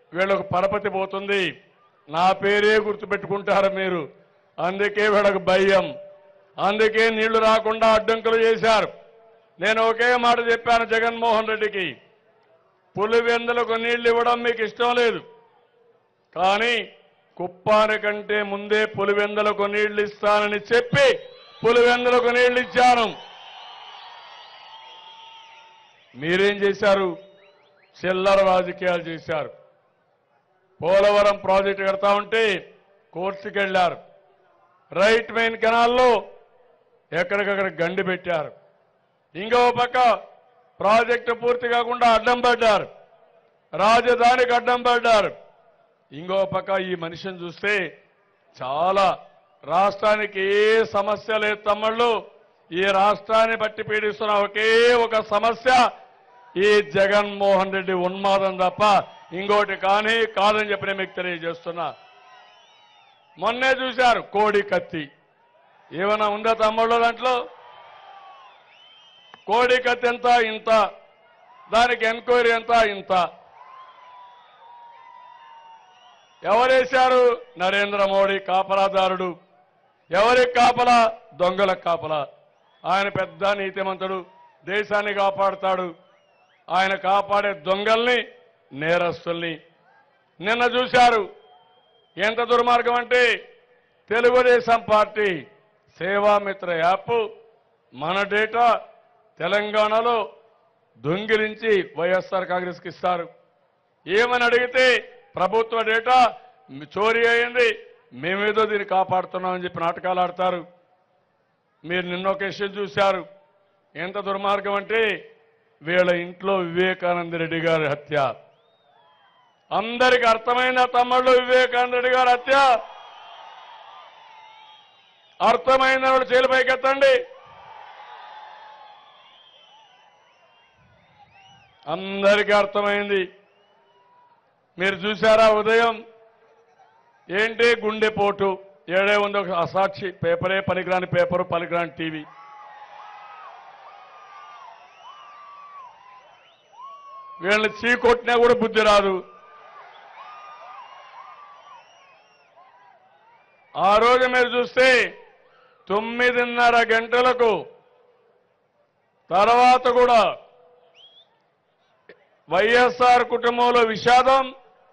వీళ్ళకు పరపతి పోతుంది నా పేరే గుర్తుపెట్టుకుంటారు మీరు అందుకే వీళ్ళకు భయం అందుకే నీళ్లు రాకుండా అడ్డంకులు చేశారు నేను ఒకే మాట చెప్పాను జగన్మోహన్ రెడ్డికి పులివెందులకు నీళ్లు ఇవ్వడం మీకు ఇష్టం లేదు కానీ కుప్పాని కంటే ముందే పులివెందులకు నీళ్లు ఇస్తానని చెప్పి పులివెందులకు నీళ్లు ఇచ్చాను మీరేం చేశారు చిల్లర రాజకీయాలు చేశారు పోలవరం ప్రాజెక్టు కడతా ఉంటే కోర్టుకి వెళ్ళారు రైట్ మెయిన్ కెనాల్లో ఎక్కడికక్కడ గండి పెట్టారు ఇంకో పక్క ప్రాజెక్టు పూర్తి కాకుండా అడ్డం పడ్డారు రాజధానికి అడ్డం పడ్డారు ఇంకో పక్క ఈ మనిషిని చూస్తే చాలా రాష్ట్రానికి ఏ సమస్య లేదు తమ్ముళ్ళు ఈ రాష్ట్రాన్ని బట్టి పీడిస్తున్న ఒకే ఒక సమస్య ఈ జగన్మోహన్ రెడ్డి ఉన్మాదం తప్ప ఇంకోటి కానీ కాదని చెప్పి నేను మీకు తెలియజేస్తున్నా మొన్నే చూశారు కోడి కత్తి ఏమైనా ఉందా తమ్ముళ్ళు దాంట్లో కోడి కత్తి ఎంత ఇంత దానికి ఎంక్వైరీ ఎంత ఇంత ఎవరేశారు నరేంద్ర మోడీ కాపలాదారుడు ఎవరికి కాపలా దొంగల కాపలా ఆయన పెద్ద నీతిమంతుడు దేశాన్ని కాపాడుతాడు ఆయన కాపాడే దొంగల్ని నేరస్తుల్ని నిన్న చూశారు ఎంత దుర్మార్గం అంటే తెలుగుదేశం పార్టీ సేవామిత్ర యాప్ మన డేటా తెలంగాణలో దొంగిలించి వైఎస్ఆర్ కాంగ్రెస్కి ఇస్తారు ఏమని అడిగితే ప్రభుత్వ డేటా చోరీ అయింది మేమేదో దీన్ని కాపాడుతున్నామని చెప్పి నాటకాలు ఆడతారు మీరు నిన్న ఒక విషయం చూశారు ఎంత దుర్మార్గం అంటే వీళ్ళ ఇంట్లో వివేకానంద రెడ్డి గారి హత్య అందరికి అర్థమైన తమ్ముళ్ళు వివేకానంద రెడ్డి గారి హత్య అర్థమైన వాళ్ళు చేలు పైకెత్తండి అందరికీ అర్థమైంది మీరు చూసారా ఉదయం ఏంటి గుండెపోటు ఏడే ఉంది ఒక అసాక్షి పేపరే పనికిరాని పేపరు పనికిరాని టీవీ వీళ్ళని చీకొట్టినా కూడా బుద్ధి రాదు ఆ రోజు మీరు చూస్తే తొమ్మిదిన్నర గంటలకు తర్వాత కూడా వైఎస్ఆర్ కుటుంబంలో విషాదం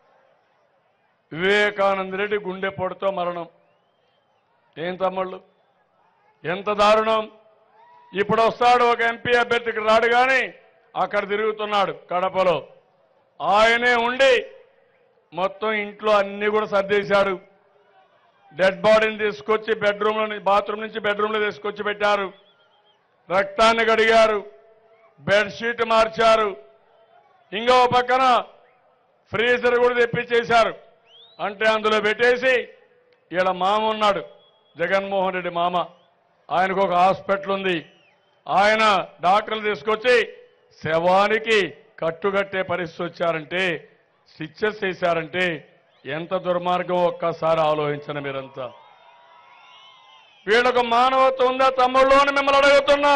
వివేకానంద రెడ్డి గుండెపోటుతో మరణం ఏం తమ్ముళ్ళు ఎంత దారుణం ఇప్పుడు వస్తాడు ఒక ఎంపీ అభ్యర్థికి రాడు కానీ అక్కడ తిరుగుతున్నాడు కడపలో ఆయనే ఉండి మొత్తం ఇంట్లో అన్ని కూడా సర్దేశాడు డెడ్ బాడీని తీసుకొచ్చి బెడ్రూమ్లో నుంచి బాత్రూమ్ నుంచి బెడ్రూమ్లో తీసుకొచ్చి పెట్టారు రక్తాన్ని కడిగారు బెడ్షీట్ మార్చారు ఇంకో పక్కన ఫ్రీజర్ కూడా తెప్పించేశారు అంటే అందులో పెట్టేసి ఈడ మామ ఉన్నాడు జగన్మోహన్ రెడ్డి మామ ఆయనకు ఒక హాస్పిటల్ ఉంది ఆయన డాక్టర్లు తీసుకొచ్చి శవానికి కట్టుకట్టే పరిస్థితి వచ్చారంటే స్టిచ్చెస్ వేశారంటే ఎంత దుర్మార్గం ఒక్కసారి ఆలోచించండి మీరంతా వీళ్ళకు మానవత్వం ఉందా తమ్ముళ్ళు అని మిమ్మల్ని అడుగుతున్నా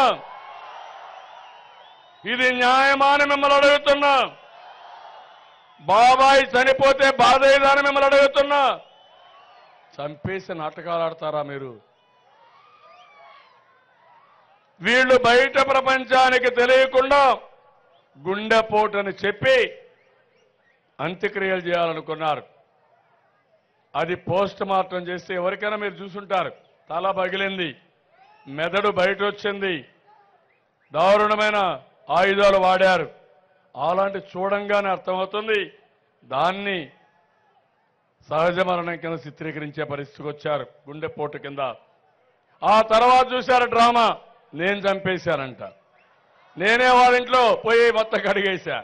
ఇది న్యాయమా అని మిమ్మల్ని అడుగుతున్నా బాబాయ్ చనిపోతే బాధ ఏదని మిమ్మల్ని అడుగుతున్నా చంపేసి నాటకాలు ఆడతారా మీరు వీళ్ళు బయట ప్రపంచానికి తెలియకుండా గుండెపోటని చెప్పి అంత్యక్రియలు చేయాలనుకున్నారు అది పోస్ట్ మార్టం చేస్తే ఎవరికైనా మీరు చూసుంటారు తల పగిలింది మెదడు బయట వచ్చింది దారుణమైన ఆయుధాలు వాడారు అలాంటి చూడంగానే అర్థమవుతుంది దాన్ని సహజ మరణం కింద చిత్రీకరించే పరిస్థితికి వచ్చారు గుండెపోటు కింద ఆ తర్వాత చూశారు డ్రామా నేను చంపేశానంట నేనే వాళ్ళ ఇంట్లో పోయి మొత్తం కడిగేశా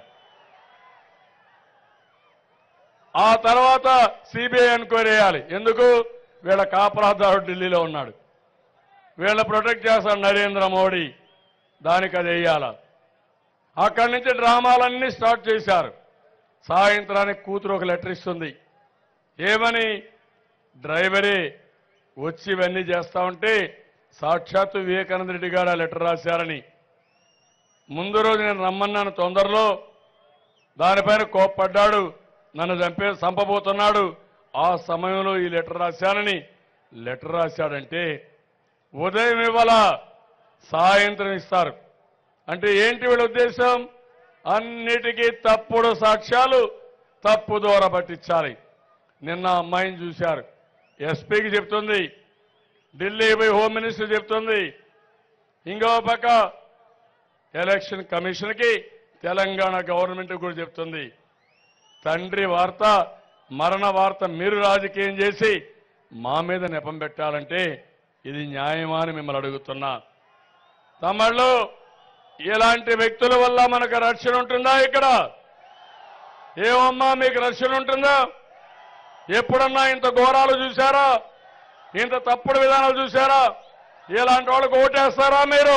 ఆ తర్వాత సిబిఐ ఎంక్వైరీ చేయాలి ఎందుకు వీళ్ళ కాపలాదారుడు ఢిల్లీలో ఉన్నాడు వీళ్ళ ప్రొటెక్ట్ చేస్తాడు నరేంద్ర మోడీ దానికి అది వేయాల అక్కడి నుంచి డ్రామాలన్నీ స్టార్ట్ చేశారు సాయంత్రానికి కూతురు ఒక లెటర్ ఇస్తుంది ఏమని డ్రైవరే వచ్చి ఇవన్నీ చేస్తా ఉంటే సాక్షాత్తు వివేకానంద రెడ్డి గారు ఆ లెటర్ రాశారని ముందు రోజు నేను రమ్మన్నాను తొందరలో దానిపైన కోప్పడ్డాడు నన్ను చంపే చంపబోతున్నాడు ఆ సమయంలో ఈ లెటర్ రాశానని లెటర్ రాశాడంటే ఉదయం ఇవ్వాల సాయంత్రం ఇస్తారు అంటే ఏంటి వీళ్ళ ఉద్దేశం అన్నిటికీ తప్పుడు సాక్ష్యాలు తప్పు దూర పట్టించాలి నిన్న అమ్మాయిని చూశారు ఎస్పీకి చెప్తుంది ఢిల్లీ పోయి హోమ్ మినిస్టర్ చెప్తుంది ఇంకో పక్క ఎలక్షన్ కమిషన్కి తెలంగాణ గవర్నమెంట్ కూడా చెప్తుంది తండ్రి వార్త మరణ వార్త మీరు రాజకీయం చేసి మా మీద నెపం పెట్టాలంటే ఇది న్యాయమా అని మిమ్మల్ని అడుగుతున్నా తమ్ముళ్ళు ఇలాంటి వ్యక్తుల వల్ల మనకు రక్షణ ఉంటుందా ఇక్కడ ఏమమ్మా మీకు రక్షణ ఉంటుందా ఎప్పుడన్నా ఇంత ఘోరాలు చూశారా ఇంత తప్పుడు విధానాలు చూశారా ఇలాంటి వాళ్ళకు ఓటేస్తారా మీరు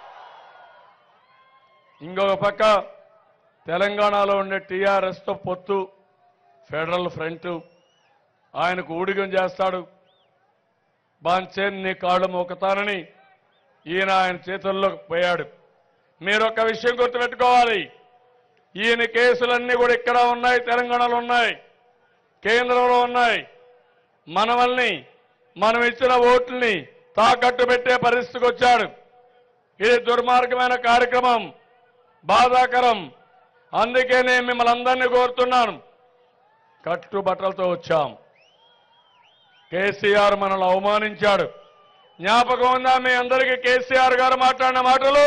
ఇంకొక పక్క తెలంగాణలో ఉండే టీఆర్ఎస్తో పొత్తు ఫెడరల్ ఫ్రంట్ ఆయనకు ఊడిగం చేస్తాడు బాంచేన్ నీ కాళ్ళు మోకుతానని ఈయన ఆయన చేతుల్లో పోయాడు మీరు ఒక విషయం గుర్తుపెట్టుకోవాలి ఈయన కేసులన్నీ కూడా ఇక్కడ ఉన్నాయి తెలంగాణలో ఉన్నాయి కేంద్రంలో ఉన్నాయి మనవల్ని మనం ఇచ్చిన ఓట్లని తాకట్టు పెట్టే పరిస్థితికి వచ్చాడు ఇది దుర్మార్గమైన కార్యక్రమం బాధాకరం అందుకే నేను మిమ్మల్ని అందరినీ కోరుతున్నాను కట్టుబట్టలతో వచ్చాం కేసీఆర్ మనల్ని అవమానించాడు జ్ఞాపకం ఉందా మీ అందరికీ కేసీఆర్ గారు మాట్లాడిన మాటలు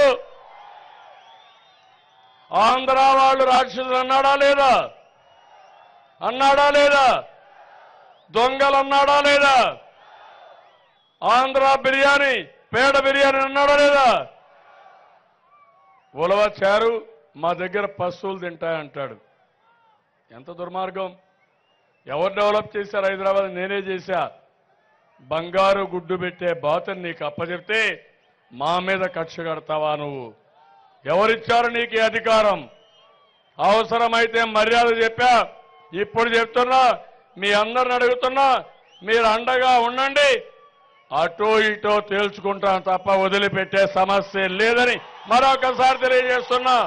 ఆంధ్ర వాళ్ళు రాక్షసులు అన్నాడా లేదా అన్నాడా లేదా దొంగలు అన్నాడా లేదా ఆంధ్ర బిర్యానీ పేడ బిర్యానీ అన్నాడా లేదా ఉలవచ్చారు మా దగ్గర పశువులు తింటాయంటాడు ఎంత దుర్మార్గం ఎవరు డెవలప్ చేశారు హైదరాబాద్ నేనే చేశా బంగారు గుడ్డు పెట్టే బాతని నీకు అప్పచెప్తే మా మీద కక్ష కడతావా నువ్వు ఎవరిచ్చారు నీకు ఈ అధికారం అవసరమైతే మర్యాద చెప్పా ఇప్పుడు చెప్తున్నా మీ అందరిని అడుగుతున్నా మీరు అండగా ఉండండి అటో ఇటో తేల్చుకుంటాం తప్ప వదిలిపెట్టే సమస్య లేదని మరొకసారి తెలియజేస్తున్నా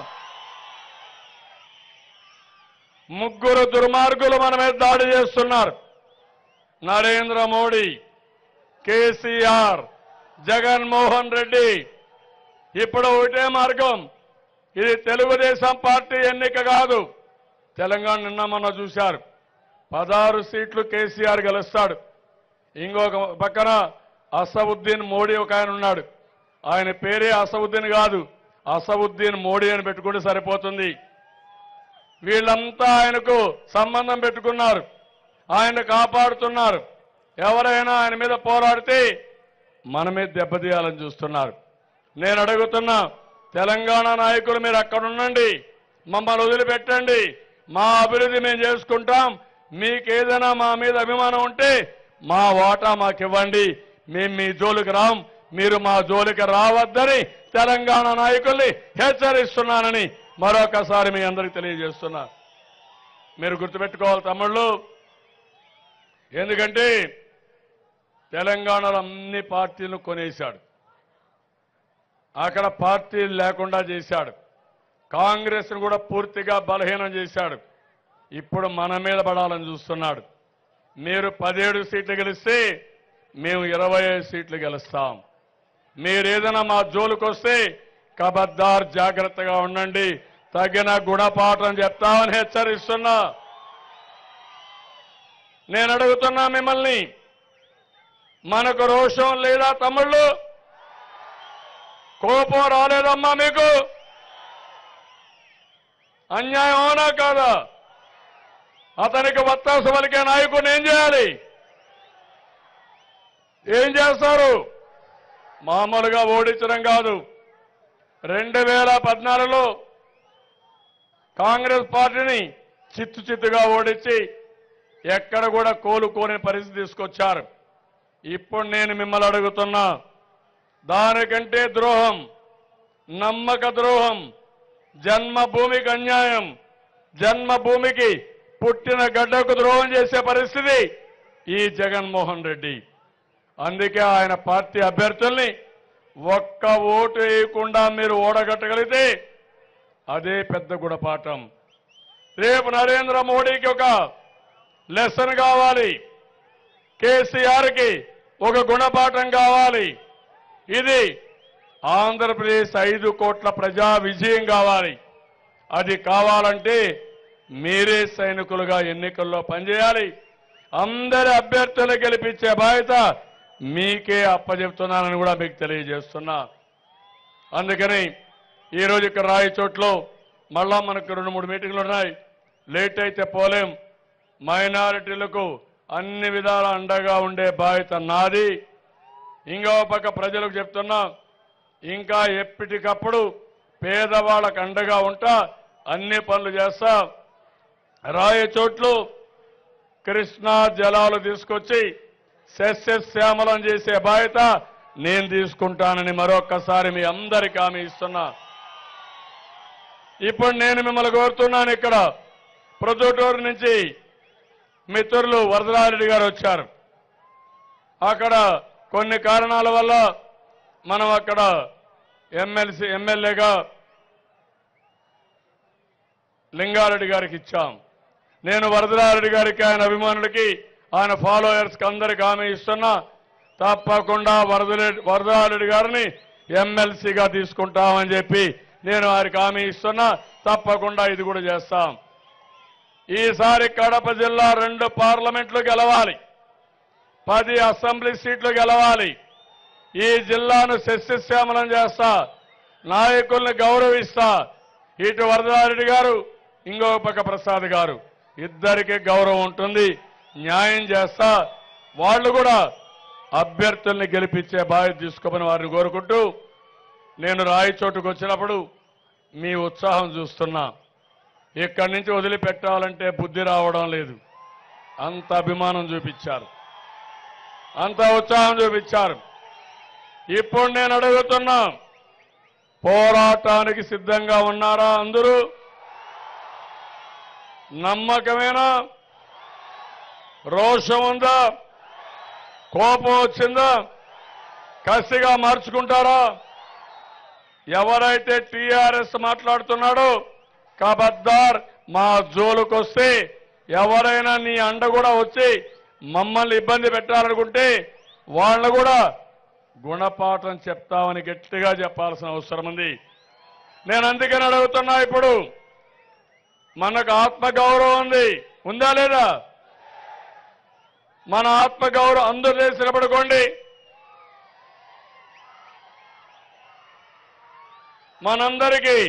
ముగ్గురు దుర్మార్గులు మన మీద దాడి చేస్తున్నారు నరేంద్ర మోడీ కేసీఆర్ జగన్మోహన్ రెడ్డి ఇప్పుడు ఒకటే మార్గం ఇది తెలుగుదేశం పార్టీ ఎన్నిక కాదు తెలంగాణ నిన్న మొన్న చూశారు పదహారు సీట్లు కేసీఆర్ గెలుస్తాడు ఇంకొక పక్కన అసవుద్దీన్ మోడీ ఒక ఆయన ఉన్నాడు ఆయన పేరే అసవుద్దీన్ కాదు అసవుద్దీన్ మోడీ అని పెట్టుకుంటే సరిపోతుంది వీళ్ళంతా ఆయనకు సంబంధం పెట్టుకున్నారు ఆయన కాపాడుతున్నారు ఎవరైనా ఆయన మీద పోరాడితే మన మీద దెబ్బతీయాలని చూస్తున్నారు నేను అడుగుతున్నా తెలంగాణ నాయకులు మీరు అక్కడ ఉండండి మమ్మల్ని వదిలిపెట్టండి మా అభివృద్ధి మేము చేసుకుంటాం మీకేదైనా మా మీద అభిమానం ఉంటే మా వాటా మాకు ఇవ్వండి మేము మీ జోలికి రాం మీరు మా జోలికి రావద్దని తెలంగాణ నాయకుల్ని హెచ్చరిస్తున్నానని మరొకసారి మీ అందరికి తెలియజేస్తున్నా మీరు గుర్తుపెట్టుకోవాలి తమ్ముళ్ళు ఎందుకంటే తెలంగాణలో అన్ని పార్టీలను కొనేశాడు అక్కడ పార్టీలు లేకుండా చేశాడు కాంగ్రెస్ కూడా పూర్తిగా బలహీనం చేశాడు ఇప్పుడు మన మీద పడాలని చూస్తున్నాడు మీరు పదిహేడు సీట్లు గెలిస్తే మేము ఇరవై ఐదు సీట్లు గెలుస్తాం మీరు ఏదైనా మా జోలికి వస్తే కబద్దార్ జాగ్రత్తగా ఉండండి తగిన గుణపాఠం చెప్తామని హెచ్చరిస్తున్నా నేను అడుగుతున్నా మిమ్మల్ని మనకు రోషం లేదా తమ్ముళ్ళు కోపం రాలేదమ్మా మీకు అన్యాయం అవునా కాదా అతనికి వత్తాసు పలికే నాయకుడిని ఏం చేయాలి ఏం చేస్తారు మామూలుగా ఓడించడం కాదు రెండు వేల పద్నాలుగులో కాంగ్రెస్ పార్టీని చిత్తు చిత్తుగా ఓడించి ఎక్కడ కూడా కోలుకోని పరిస్థితి తీసుకొచ్చారు ఇప్పుడు నేను మిమ్మల్ని అడుగుతున్నా దానికంటే ద్రోహం నమ్మక ద్రోహం జన్మభూమికి అన్యాయం జన్మభూమికి పుట్టిన గడ్డకు ద్రోహం చేసే పరిస్థితి ఈ జగన్మోహన్ రెడ్డి అందుకే ఆయన పార్టీ అభ్యర్థుల్ని ఒక్క ఓటు వేయకుండా మీరు ఓడగట్టగలిగితే అదే పెద్ద గుణపాఠం రేపు నరేంద్ర మోడీకి ఒక లెసన్ కావాలి కేసీఆర్కి ఒక గుణపాఠం కావాలి ఇది ఆంధ్రప్రదేశ్ ఐదు కోట్ల ప్రజా విజయం కావాలి అది కావాలంటే మీరే సైనికులుగా ఎన్నికల్లో పనిచేయాలి అందరి అభ్యర్థులు గెలిపించే బాధ్యత మీకే అప్పచెప్తున్నానని కూడా మీకు తెలియజేస్తున్నా అందుకని ఈరోజు ఇక్కడ రాయచోట్లో మళ్ళా మనకు రెండు మూడు మీటింగ్లు ఉన్నాయి లేట్ అయితే పోలేం మైనారిటీలకు అన్ని విధాల అండగా ఉండే బాధ్యత నాది ఇంకో పక్క ప్రజలకు చెప్తున్నా ఇంకా ఎప్పటికప్పుడు పేదవాళ్ళకు అండగా ఉంటా అన్ని పనులు చేస్తా రాయచోట్లు కృష్ణా జలాలు తీసుకొచ్చి సస్యశ్యామలం చేసే బాధ్యత నేను తీసుకుంటానని మరొక్కసారి మీ అందరికీ హామీ ఇస్తున్నా ఇప్పుడు నేను మిమ్మల్ని కోరుతున్నాను ఇక్కడ ప్రొద్దుటూరు నుంచి మిత్రులు వరదరారెడ్డి గారు వచ్చారు అక్కడ కొన్ని కారణాల వల్ల మనం అక్కడ ఎమ్మెల్సీ ఎమ్మెల్యేగా లింగారెడ్డి గారికి ఇచ్చాం నేను వరదరారెడ్డి గారికి ఆయన అభిమానులకి ఆయన ఫాలోయర్స్కి అందరికి హామీ ఇస్తున్నా తప్పకుండా వరదరెడ్డి వరదరారెడ్డి గారిని ఎమ్మెల్సీగా తీసుకుంటామని చెప్పి నేను వారికి హామీ ఇస్తున్నా తప్పకుండా ఇది కూడా చేస్తాం ఈసారి కడప జిల్లా రెండు పార్లమెంట్లు గెలవాలి పది అసెంబ్లీ సీట్లు గెలవాలి ఈ జిల్లాను సస్యశ్యామలం చేస్తా నాయకుల్ని గౌరవిస్తా ఇటు వరదారెడ్డి గారు ఇంకో పక్క ప్రసాద్ గారు ఇద్దరికి గౌరవం ఉంటుంది న్యాయం చేస్తా వాళ్ళు కూడా అభ్యర్థుల్ని గెలిపించే బాధ్యత తీసుకోమని వారిని కోరుకుంటూ నేను రాయచోటుకు వచ్చినప్పుడు మీ ఉత్సాహం చూస్తున్నా ఇక్కడి నుంచి వదిలిపెట్టాలంటే బుద్ధి రావడం లేదు అంత అభిమానం చూపించారు అంత ఉత్సాహం చూపించారు ఇప్పుడు నేను అడుగుతున్నా పోరాటానికి సిద్ధంగా ఉన్నారా అందరూ నమ్మకమేనా రోషం ఉందా కోపం వచ్చిందా కసిగా మార్చుకుంటారా ఎవరైతే టీఆర్ఎస్ మాట్లాడుతున్నాడో కబద్దార్ మా జోలుకొస్తే ఎవరైనా నీ అండ కూడా వచ్చి మమ్మల్ని ఇబ్బంది పెట్టాలనుకుంటే వాళ్ళను కూడా గుణపాఠం చెప్తామని గట్టిగా చెప్పాల్సిన అవసరం ఉంది నేను అందుకని అడుగుతున్నా ఇప్పుడు మనకు ఆత్మగౌరవం ఉంది ఉందా లేదా మన ఆత్మగౌరవం అందరూ చేసి నిలబడుకోండి మనందరికీ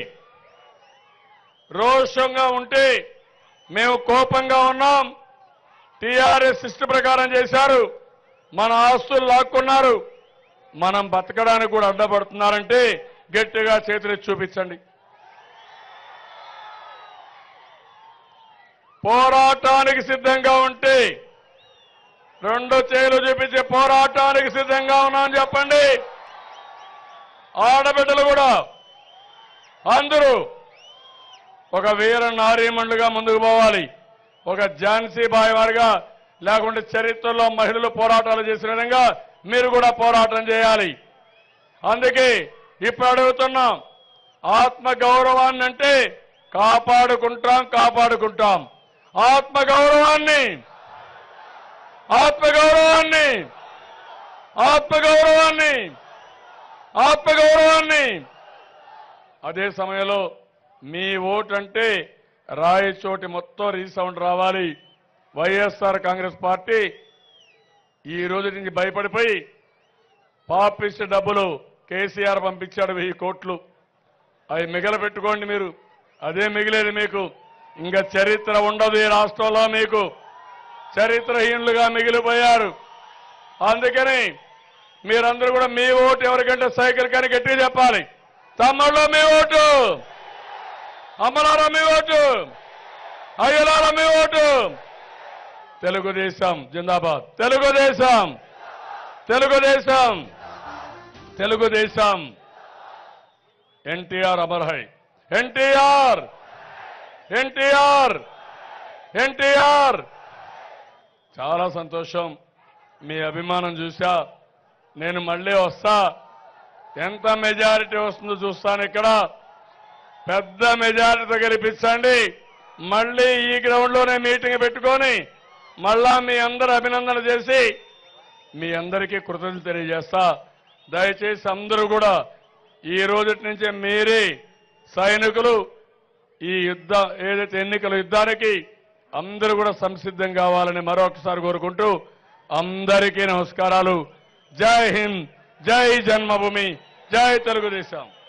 రోషంగా ఉంటే మేము కోపంగా ఉన్నాం టీఆర్ఎస్ ఇష్ట ప్రకారం చేశారు మన ఆస్తులు లాక్కున్నారు మనం బతకడానికి కూడా అడ్డపడుతున్నారంటే గట్టిగా చేతులు చూపించండి పోరాటానికి సిద్ధంగా ఉంటే రెండు చేతులు చూపించి పోరాటానికి సిద్ధంగా ఉన్నామని చెప్పండి ఆడబిడ్డలు కూడా అందరూ ఒక వీర నారీమణులుగా ముందుకు పోవాలి ఒక ఝాన్సీ బాయ్ వారిగా లేకుంటే చరిత్రలో మహిళలు పోరాటాలు చేసిన విధంగా మీరు కూడా పోరాటం చేయాలి అందుకే ఇప్పుడు అడుగుతున్నాం ఆత్మ గౌరవాన్ని అంటే కాపాడుకుంటాం కాపాడుకుంటాం ఆత్మ గౌరవాన్ని ఆత్మ గౌరవాన్ని ఆత్మ గౌరవాన్ని ఆత్మ గౌరవాన్ని అదే సమయంలో మీ ఓటు అంటే రాయచోటి మొత్తం రీసౌండ్ రావాలి వైఎస్ఆర్ కాంగ్రెస్ పార్టీ ఈ రోజు నుంచి భయపడిపోయి పాపిస్ట్ డబ్బులు కేసీఆర్ పంపించాడు వెయ్యి కోట్లు అవి మిగలబెట్టుకోండి మీరు అదే మిగిలేది మీకు ఇంకా చరిత్ర ఉండదు ఈ రాష్ట్రంలో మీకు చరిత్రహీనులుగా మిగిలిపోయారు అందుకని మీరందరూ కూడా మీ ఓటు ఎవరికంటే సైకిల్ కానీ గట్టిగా చెప్పాలి తమ్ముళ్ళు మీ ఓటు అమ్మలారా మీ ఓటు అయ్యలారా మీ ఓటు తెలుగుదేశం జిందాబాద్ తెలుగుదేశం తెలుగుదేశం తెలుగుదేశం ఎన్టీఆర్ అమర్ హై ఎన్టీఆర్ ఎన్టీఆర్ ఎన్టీఆర్ చాలా సంతోషం మీ అభిమానం చూసా నేను మళ్ళీ వస్తా ఎంత మెజారిటీ వస్తుందో చూస్తాను ఇక్కడ పెద్ద మెజారిటీతో గెలిపించండి మళ్ళీ ఈ గ్రౌండ్లోనే మీటింగ్ పెట్టుకొని మళ్ళా మీ అందరు అభినందన చేసి మీ అందరికీ కృతజ్ఞతలు తెలియజేస్తా దయచేసి అందరూ కూడా ఈ రోజు నుంచి మీరే సైనికులు ఈ యుద్ధ ఏదైతే ఎన్నికల యుద్ధానికి అందరూ కూడా సంసిద్ధం కావాలని మరొకసారి కోరుకుంటూ అందరికీ నమస్కారాలు జై హింద్ జై జన్మభూమి జై తెలుగుదేశం